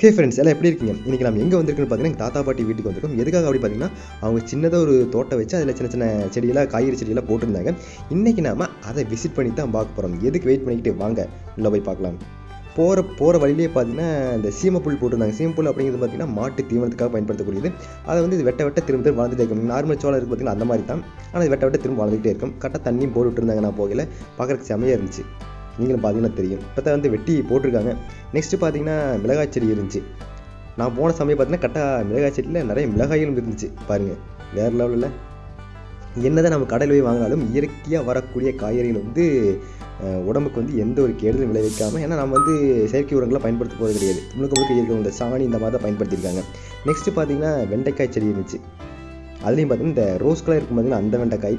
hey friends எல்லாம் எப்படி இருக்கீங்க இன்றைக்கி நம்ம எங்கே வந்திருக்குன்னு பார்த்தீங்கன்னா எங்கள் தாத்தா பாட்டி வீட்டுக்கு வந்திருக்கோம் எதுக்காக அப்படி பார்த்தீங்கன்னா அவங்க சின்னதாக ஒரு தோட்டம் வச்சு அதில் சின்ன சின்ன செடியெல்லாம் காய்கறி செடியெல்லாம் போட்டிருந்தாங்க இன்றைக்கி நாம அதை விசிட் பண்ணி தான் பார்க்க போகிறோம் எதுக்கு வெயிட் பண்ணிக்கிட்டு வாங்க உள்ளே போய் பார்க்கலாம் போகிற போகிற வழியிலே பார்த்தீங்கன்னா இந்த சீமப்புல் போட்டிருந்தாங்க சீமப்புல் அப்படிங்கிறது பார்த்தீங்கன்னா மாட்டு தீவனத்துக்காக பயன்படுத்தக்கூடியது அதை வந்து இது வெட்ட வெட்ட திரும்ப திரும்ப வளர்ந்துட்டே இருக்கும் நார்மல் சோளம் இருக்குது பார்த்தீங்கன்னா அந்த மாதிரி தான் ஆனால் இது வெட்ட வெட்ட திரும்ப வளர்ந்துகிட்டே இருக்கும் கரெக்டாக தண்ணியும் போட்டுட்டு இருந்தாங்க நான் போகல பார்க்குறதுக்கு செமையாக இருந்துச்சு நீங்களும் பார்த்தீங்கன்னா தெரியும் இப்போ தான் வந்து வெட்டி போட்டிருக்காங்க நெக்ஸ்ட்டு பார்த்தீங்கன்னா மிளகாய் செடி இருந்துச்சு நான் போன சமயம் பார்த்தீங்கன்னா கரெக்டாக மிளகாய் செடியில் நிறைய மிளகாய்களும் இருந்துச்சு பாருங்கள் வேறு லெவலில் என்னதான் நம்ம கடையில் போய் வாங்கினாலும் இயற்கையாக வரக்கூடிய காய்கறிகள் வந்து அஹ், உடம்புக்கு வந்து எந்த ஒரு கெடுதலும் விளைவிக்காமல் ஏன்னா நம்ம வந்து செயற்கை உரங்களை பயன்படுத்த போகிறது கிடையாது முழுக்க முழுக்க இயற்கை உரம், இந்த சாணி இந்த மாதிரி தான் பயன்படுத்தியிருக்காங்க நெக்ஸ்ட்டு பார்த்தீங்கன்னா வெண்டைக்காய் செடி இருந்துச்சு அதுலேயும் பார்த்தீங்கன்னா இந்த ரோஸ் கலர் இருக்கும் பார்த்தீங்கன்னா அந்த வெண்டைக்காய்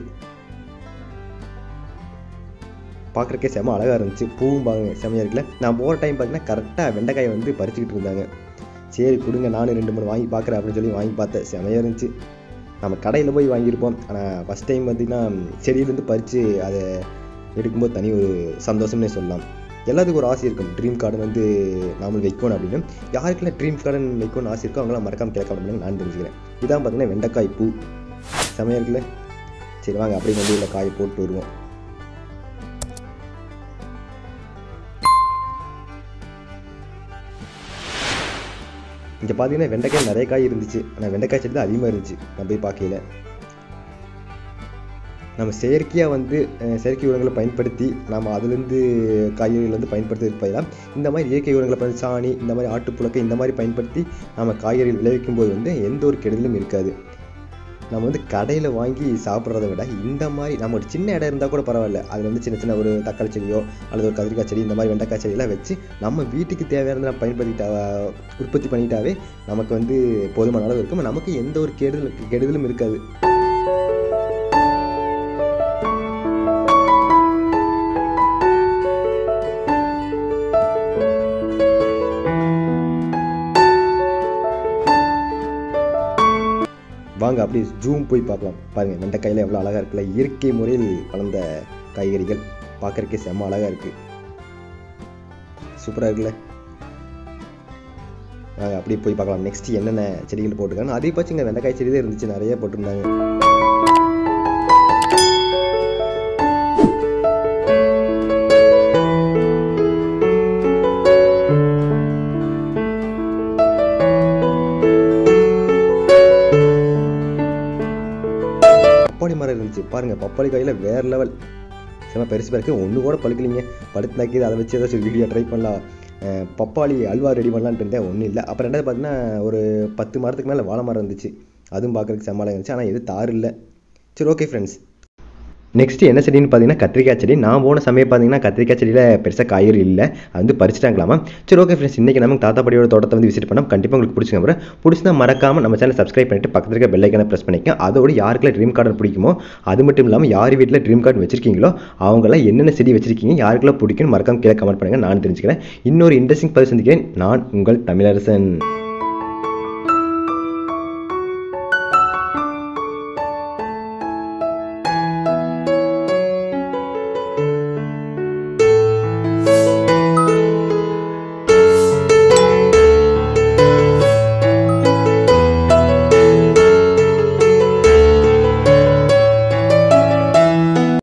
பார்க்குறக்கே செம அழகாக இருந்துச்சு பூவும் பாருங்க செமையாக இருக்குல்ல நான் போகிற டைம் பார்த்தீங்கன்னா கரெக்டாக வெண்டைக்காயை வந்து பறிச்சுக்கிட்டு இருந்தாங்க சரி கொடுங்க நானும் ரெண்டு மூணு வாங்கி பார்க்குறேன் அப்படின்னு சொல்லி வாங்கி பார்த்தேன் செமையாக இருந்துச்சு நம்ம கடையில் போய் வாங்கியிருப்போம் ஆனால் ஃபஸ்ட் டைம் பார்த்திங்கன்னா செடியிலேருந்து பறித்து அதை எடுக்கும்போது தனி ஒரு சந்தோஷம்னே சொல்லலாம் எல்லாத்துக்கும் ஒரு ஆசை இருக்கும் ட்ரீம் கார்டன் வந்து நாமல் வைக்கணும் அப்படின்னு யாருக்கெல்லாம் ட்ரீம் கார்டன் வைக்கணும்னு ஆசை இருக்கோ அவங்களாம் மறக்காம கேட்க பண்ணுங்க நான் தெரிஞ்சுக்கிறேன் இதான் பார்த்தீங்கன்னா வெண்டைக்காய் பூ செமையாக இருக்குல்ல சரி வாங்க அப்படியே வந்து இதில் காய் போட்டு வருவோம் இங்கே பார்த்தீங்கன்னா வெண்டைக்காய் நிறைய காய் இருந்துச்சு ஆனால் வெண்டைக்காய் செடி தான் அதிகமாக இருந்துச்சு நான் போய் பார்க்கல நம்ம செயற்கையாக வந்து அஹ், செயற்கை உரங்களை பயன்படுத்தி நம்ம அதுலேருந்து காய்கறிகள் வந்து பயன்படுத்துறதுக்கு பதிலாக இந்த மாதிரி இயற்கை உரங்களை பயன் சாணி இந்த மாதிரி ஆட்டுப்புழக்கை இந்த மாதிரி பயன்படுத்தி நம்ம காய்கறிகள் விளைவிக்கும் போது வந்து எந்த ஒரு கெடுதலும் இருக்காது நம்ம வந்து கடையில் வாங்கி சாப்பிட்றத விட இந்த மாதிரி நம்ம ஒரு சின்ன இடம் இருந்தால் கூட பரவாயில்ல அதில் வந்து சின்ன சின்ன ஒரு தக்காளி செடியோ அல்லது ஒரு கத்திரிக்காய் செடி இந்த மாதிரி வெண்டைக்காய் செடியெல்லாம் வச்சு நம்ம வீட்டுக்கு தேவையானதை நம்ம பயன்படுத்திட்டா உற்பத்தி பண்ணிட்டாவே நமக்கு வந்து போதுமான அளவு இருக்கும் நமக்கு எந்த ஒரு கெடுதல் கெடுதலும் இருக்காது வாங்க அப்படியே ஜூம் போய் பார்க்கலாம் பாருங்கள் வெண்டைக்காயில் எவ்வளோ அழகாக இருக்குல்ல இயற்கை முறையில் வளர்ந்த காய்கறிகள் பார்க்குறக்கே செம்ம அழகாக இருக்குது சூப்பராக இருக்குல்ல வாங்க அப்படியே போய் பார்க்கலாம் நெக்ஸ்ட் என்னென்ன செடிகள் போட்டிருக்காங்க அதே பார்த்து இங்கே வெண்டைக்காய் செடி தான் இருந்துச்சு நிறைய போட்டிருந்தாங்க பப்பாளி மரம் இருந்துச்சு பாருங்க பப்பாளி காயில் வேற லெவல் செம பெருசு பெருக்கு ஒன்று கூட பழுக்கலிங்க படுத்துனாக்கி அதை வச்சு ஏதாச்சும் வீடியோ ட்ரை பண்ணலாம் அஹ் பப்பாளி அல்வா ரெடி பண்ணலான்ட்டு இருந்தேன் ஒன்றும் இல்லை அப்புறம் ரெண்டாவது பார்த்தீங்கன்னா ஒரு பத்து மரத்துக்கு மேலே வாழை மரம் இருந்துச்சு அதுவும் பார்க்குறதுக்கு செம்மாலாக இருந்துச்சு ஆனால் எது தார் இல்லை சரி ஓகே ஃப்ரெண்ட்ஸ் நெக்ஸ்ட் என்ன செடின்னு பார்த்தீங்கன்னா கத்திரிக்காய் செடி நான் போன சமயம் பார்த்தீங்கன்னா கத்திரிக்காய் செடியில் பெருசாக காய்கறி இல்லை அது வந்து பறிச்சிட்டாங்களாமா சரி ஓகே ஃப்ரெண்ட்ஸ் இன்றைக்கி நம்ம தாத்தா பாட்டியோட தோட்டத்தை வந்து விசிட் பண்ணோம் கண்டிப்பாக உங்களுக்கு பிடிச்சிங்க அப்புறம் பிடிச்சிருந்தா மறக்காம நம்ம சேனல் சப்ஸ்கிரைப் பண்ணிட்டு பக்கத்தில் இருக்க பெல் ஐக்கனை ப்ரெஸ் பண்ணிக்க அதோட யாருக்கெல்லாம் ட்ரீம் கார்டன் பிடிக்குமோ அது மட்டும் இல்லாமல் யார் வீட்டில் ட்ரீம் கார்டன் வச்சிருக்கீங்களோ அவங்களாம் என்னென்ன செடி வச்சிருக்கீங்க யாருக்கெல்லாம் பிடிக்கும்னு மறக்காம கீழே கமெண்ட் பண்ணுங்கள் நான் தெரிஞ்சுக்கிறேன் இன்னொரு இன்ட்ரெஸ்டிங் பதிவு சந்திக்கிறேன் நான் உங்கள் தமிழரசன்